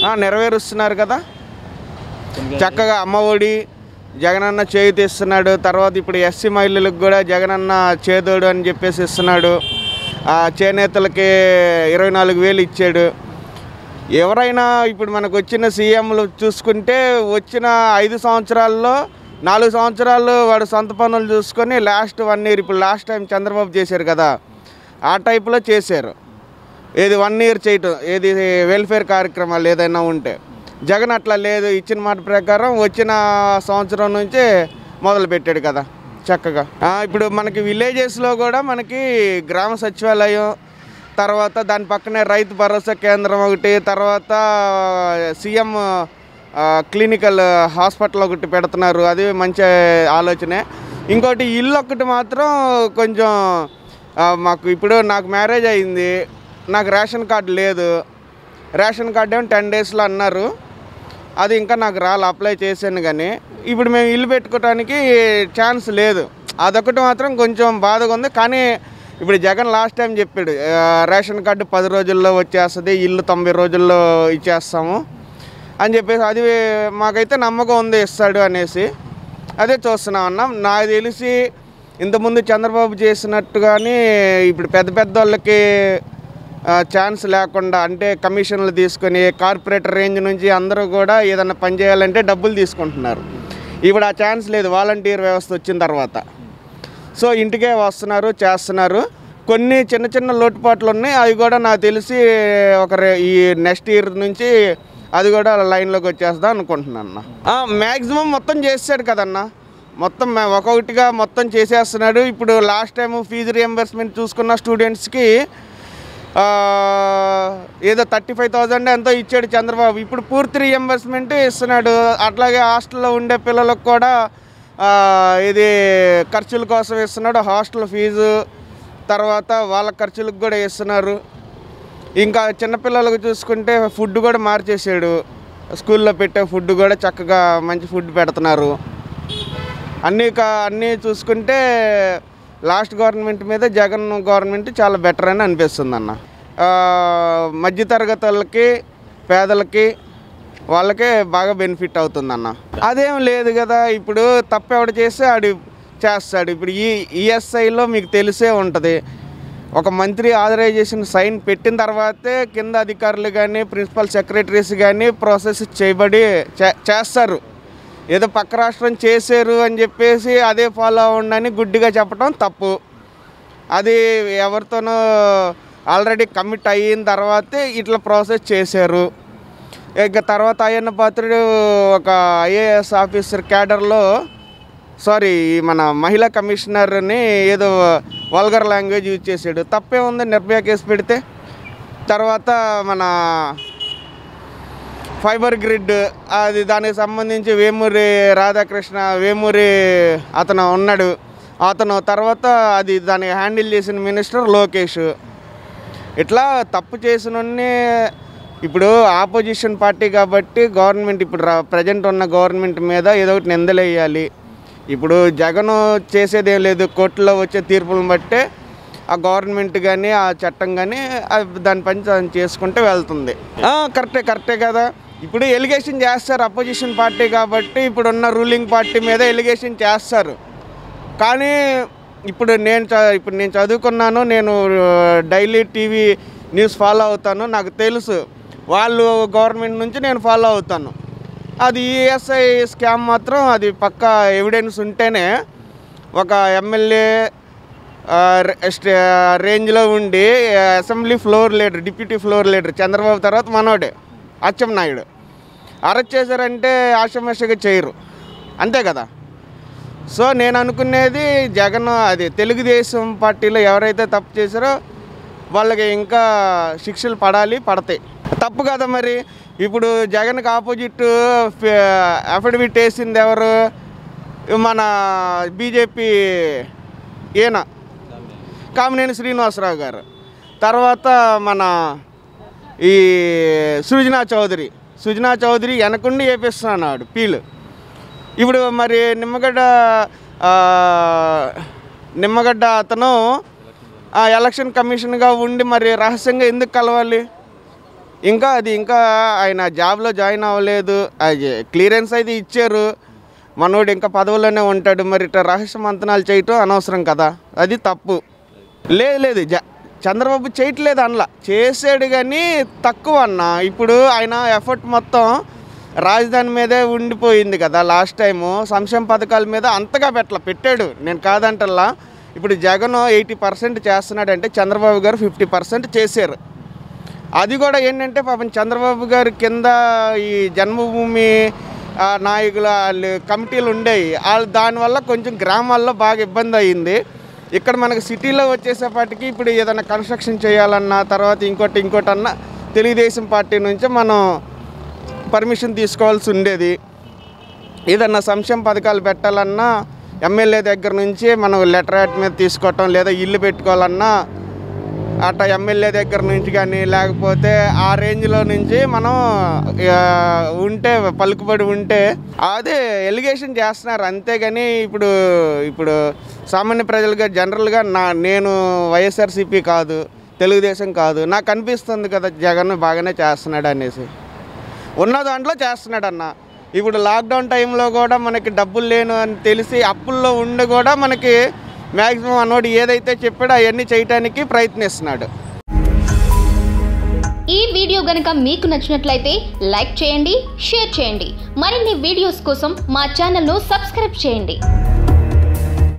ఆ, నెరవేరుస్తున్నారు కదా చక్కగా అమ్మఒడి జగనన్న చేయుతి ఇస్తున్నాడు తర్వాత ఇప్పుడు ఎస్సీ మహిళలకు కూడా జగనన్న చేదోడు అని చెప్పేసి ఇస్తున్నాడు ఆ, చేనేతలకి ఇరవై నాలుగు వేలు ఇచ్చాడు ఎవరైనా ఇప్పుడు మనకు వచ్చిన సీఎంలు చూసుకుంటే వచ్చిన ఐదు సంవత్సరాల్లో నాలుగు సంవత్సరాలు వాడు సొంత పనులు చూసుకొని లాస్ట్ వన్ ఇయర్ ఇప్పుడు లాస్ట్ టైం చంద్రబాబు చేశారు కదా ఆ టైప్లో చేశారు ఏది వన్ ఇయర్ చేయటం ఏది వెల్ఫేర్ కార్యక్రమాలు ఏదైనా ఉంటే జగన్ అట్లా లేదు ఇచ్చిన మాట ప్రకారం వచ్చిన సంవత్సరం నుంచే మొదలు పెట్టాడు కదా చక్కగా ఆ, ఇప్పుడు మనకి విలేజెస్లో కూడా మనకి గ్రామ సచివాలయం తర్వాత దాని పక్కనే రైతు భరోసా కేంద్రం ఒకటి తర్వాత సీఎం ఆ, క్లినికల్ హాస్పిటల్ ఒకటి పెడుతున్నారు అది మంచి ఆలోచనే ఇంకోటి ఇల్లు ఒకటి మాత్రం కొంచెం ఆ, మాకు ఇప్పుడు నాకు మ్యారేజ్ అయింది నాకు రేషన్ కార్డు లేదు రేషన్ కార్డు ఏమో టెన్ డేస్లో అన్నారు అది ఇంకా నాకు రాలి అప్లై చేశాను కానీ ఇప్పుడు మేము ఇల్లు పెట్టుకోవడానికి ఛాన్స్ లేదు అదొకటి మాత్రం కొంచెం బాధగా ఉంది కానీ ఇప్పుడు జగన్ లాస్ట్ టైం చెప్పాడు ఆ, రేషన్ కార్డు పది రోజుల్లో వచ్చేస్తుంది ఇల్లు తొంభై రోజుల్లో ఇచ్చేస్తాము అని చెప్పేసి అది మాకైతే నమ్మకం ఉంది ఇస్తాడు అనేసి అదే చూస్తున్నాం అన్న నాకు తెలిసి ఇంతకుముందు చంద్రబాబు చేసినట్టుగానే ఇప్పుడు పెద్ద పెద్ద వాళ్ళకి ఆ, ఛాన్స్ లేకుండా అంటే కమిషన్లు తీసుకొని కార్పొరేటర్ రేంజ్ నుంచి అందరూ కూడా ఏదైనా పని చేయాలంటే డబ్బులు తీసుకుంటున్నారు ఇప్పుడు ఆ ఛాన్స్ లేదు వాలంటీర్ వ్యవస్థ వచ్చిన తర్వాత సో ఇంటికే వస్తున్నారు చేస్తున్నారు కొన్ని చిన్న చిన్న లోటుపాట్లు ఉన్నాయి అవి కూడా నాకు తెలిసి ఒక రే- ఈ నెక్స్ట్ ఇయర్ నుంచి అది కూడా లైన్లోకి వచ్చేస్తా అనుకుంటున్నాను మ్యాక్సిమం మొత్తం చేసాడు కదన్నా మొత్తం మే- ఒక్కొక్కటిగా మొత్తం చేసేస్తున్నాడు ఇప్పుడు లాస్ట్ టైం ఫీజు రియంబర్స్మెంట్ చూసుకున్న స్టూడెంట్స్కి ఆ, ఏదో థర్టీ ఫైవ్ థౌజండ్ ఎంతో ఇచ్చాడు చంద్రబాబు ఇప్పుడు పూర్తి రియంబర్స్మెంట్ ఇస్తున్నాడు అట్లాగే హాస్టల్లో ఉండే పిల్లలకు కూడా ఆ, ఇది ఖర్చుల కోసం ఇస్తున్నాడు హాస్టల్ ఫీజు తర్వాత వాళ్ళ ఖర్చులకు కూడా ఇస్తున్నారు ఇంకా చిన్నపిల్లలకు చూసుకుంటే ఫుడ్ కూడా మార్చేసాడు స్కూల్లో పెట్టే ఫుడ్ కూడా చక్కగా మంచి ఫుడ్ పెడుతున్నారు అన్నీ కా- అన్నీ చూసుకుంటే లాస్ట్ గవర్నమెంట్ మీద జగన్ గవర్నమెంట్ చాలా బెటర్ అని అనిపిస్తుంది అన్న ఆ, మధ్యతరగతి వాళ్ళకి పేదలకి వాళ్ళకే బాగా బెనిఫిట్ అవుతుంది అన్న అదేం లేదు కదా ఇప్పుడు తప్పు ఎవడు చేస్తే ఆడు చేస్తాడు ఇప్పుడు ఈ ఈఎస్ఐలో మీకు తెలిసే ఉంటుంది ఒక మంత్రి ఆథరైజేషన్ సైన్ పెట్టిన తర్వాతే కింద అధికారులు కానీ ప్రిన్సిపల్ సెక్రటరీస్ కానీ ప్రాసెస్ చేయబడి చే- చేస్తారు ఏదో పక్క రాష్ట్రం చేశారు అని చెప్పేసి అదే ఫాలో అవ్వండి గుడ్డిగా చెప్పడం తప్పు అది ఎవరితోనో ఆల్రెడీ కమిట్ అయిన తర్వాతే ఇట్లా ప్రాసెస్ చేశారు ఇక తర్వాత అయ్యన్న పాత్రుడు ఒక ఐఏఎస్ ఆఫీసర్ క్యాడర్లో సారీ మన మహిళా కమిషనర్ని ఏదో వల్గర్ లాంగ్వేజ్ యూజ్ చేశాడు తప్పే ఉంది నిర్భయ కేసు పెడితే తర్వాత మన ఫైబర్ గ్రిడ్ అది దానికి సంబంధించి వేమూరి రాధాకృష్ణ వేమూరి అతను ఉన్నాడు అతను తర్వాత అది దాన్ని హ్యాండిల్ చేసిన మినిస్టర్ లోకేష్ ఇట్లా తప్పు చేసిన ఇప్పుడు ఆపోజిషన్ పార్టీ కాబట్టి గవర్నమెంట్ ఇప్పుడు ప్రజెంట్ ఉన్న గవర్నమెంట్ మీద ఏదో ఒకటి నిందలేయాలి ఇప్పుడు జగన్ చేసేది ఏం లేదు కోర్టులో వచ్చే తీర్పులను బట్టే ఆ గవర్నమెంట్ కానీ ఆ చట్టం కానీ దాని పని తను చేసుకుంటే వెళ్తుంది ఆ, కరెక్టే కరెక్టే కదా ఇప్పుడు ఎలిగేషన్ చేస్తారు అపోజిషన్ పార్టీ కాబట్టి ఇప్పుడున్న రూలింగ్ పార్టీ మీద ఎలిగేషన్ చేస్తారు కానీ ఇప్పుడు నేను చ- ఇప్పుడు నేను చదువుకున్నాను నేను డైలీ టీవీ న్యూస్ ఫాలో అవుతాను నాకు తెలుసు వాళ్ళు గవర్నమెంట్ నుంచి నేను ఫాలో అవుతాను అది ఈఎస్ఐ స్కామ్ మాత్రం అది పక్క ఎవిడెన్స్ ఉంటేనే ఒక ఎమ్మెల్యే రేంజ్లో ఉండి assembly floor leader deputy floor leader Chandrababu తర్వాత మనోడే అచ్చెం నాయుడు అరెస్ట్ చేశారంటే ఆషమేషగా చేయరు అంతే కదా సో నేను అనుకునేది జగన్ అది తెలుగుదేశం పార్టీలో ఎవరైతే తప్పు చేశారో వాళ్ళకి ఇంకా శిక్షలు పడాలి పడతాయి తప్పు కదా మరి ఇప్పుడు జగన్కి ఆపోజిట్ అఫిడవిట్ వేసింది ఎవరు మన బీజేపీ ఈయన కామినేని శ్రీనివాసరావు గారు తర్వాత మన ఈ సృజనా చౌదరి సుజనా చౌదరి వెనకుండి వేపిస్తున్నాడు పీలు ఇప్పుడు మరి నిమ్మగడ్డ ఆ, నిమ్మగడ్డ అతను ఆ ఎలక్షన్ కమిషన్గా ఉండి మరి రహస్యంగా ఎందుకు కలవాలి ఇంకా అది ఇంకా ఆయన జాబ్లో జాయిన్ అవ్వలేదు అది క్లియరెన్స్ అయితే ఇచ్చారు మనోడు ఇంకా పదవుల్లోనే ఉంటాడు మరి ఇట్లా రహస్య మంతనాలు చేయటం అనవసరం కదా అది తప్పు లేదు లేదు జ చంద్రబాబు చేయట్లేదు అనలా చేసాడు కానీ తక్కువ అన్న ఇప్పుడు ఆయన ఎఫర్ట్ మొత్తం రాజధాని మీదే ఉండిపోయింది కదా లాస్ట్ టైము సంక్షేమ పథకాల మీద అంతగా పెట్టల పెట్టాడు నేను కాదంటల్లా ఇప్పుడు జగన్ ఎయిటీ పర్సెంట్ చేస్తున్నాడంటే చంద్రబాబు గారు ఫిఫ్టీ పర్సెంట్ చేశారు అది కూడా ఏంటంటే పాపం చంద్రబాబు గారి కింద ఈ జన్మభూమి ఆ, నాయకుల వాళ్ళు కమిటీలు ఉండేవి వాళ్ళు దానివల్ల కొంచెం గ్రామాల్లో బాగా ఇబ్బంది అయ్యింది ఇక్కడ మనకి సిటీలో వచ్చేసేపాటికి ఇప్పుడు ఏదైనా కన్స్ట్రక్షన్ చేయాలన్నా తర్వాత ఇంకోటి ఇంకోటి అన్నా తెలుగుదేశం పార్టీ నుంచి మనం పర్మిషన్ తీసుకోవాల్సి ఉండేది ఏదన్నా సంక్షేమ పథకాలు పెట్టాలన్నా ఎమ్మెల్యే దగ్గర నుంచి మనం లెటర్ యాడ్ మీద తీసుకోవటం లేదా ఇల్లు పెట్టుకోవాలన్నా అట్లా ఎమ్మెల్యే దగ్గర నుంచి కానీ లేకపోతే ఆ రేంజ్లో నుంచి మనం ఆ, ఉంటే పలుకుబడి ఉంటే అదే ఎలిగేషన్ చేస్తున్నారు అంతేగాని ఇప్పుడు ఇప్పుడు సామాన్య ప్రజలుగా జనరల్గా నా నేను వైఎస్ఆర్సీపీ కాదు తెలుగుదేశం కాదు నాకు అనిపిస్తుంది కదా జగన్ బాగానే చేస్తున్నాడు అనేసి ఉన్న దాంట్లో చేస్తున్నాడు అన్న ఇప్పుడు లాక్డౌన్ టైంలో కూడా మనకి డబ్బులు లేను అని తెలిసి అప్పుల్లో ఉండి కూడా మనకి మ్యాక్సిమం అన్నోడు ఏదైతే చెప్పాడో అవన్నీ చేయటానికి ప్రయత్నిస్తున్నాడు ఈ వీడియో గనుక మీకు నచ్చినట్లయితే లైక్ చేయండి షేర్ చేయండి మరిన్ని వీడియోస్ కోసం మా ఛానల్ను సబ్స్క్రైబ్ చేయండి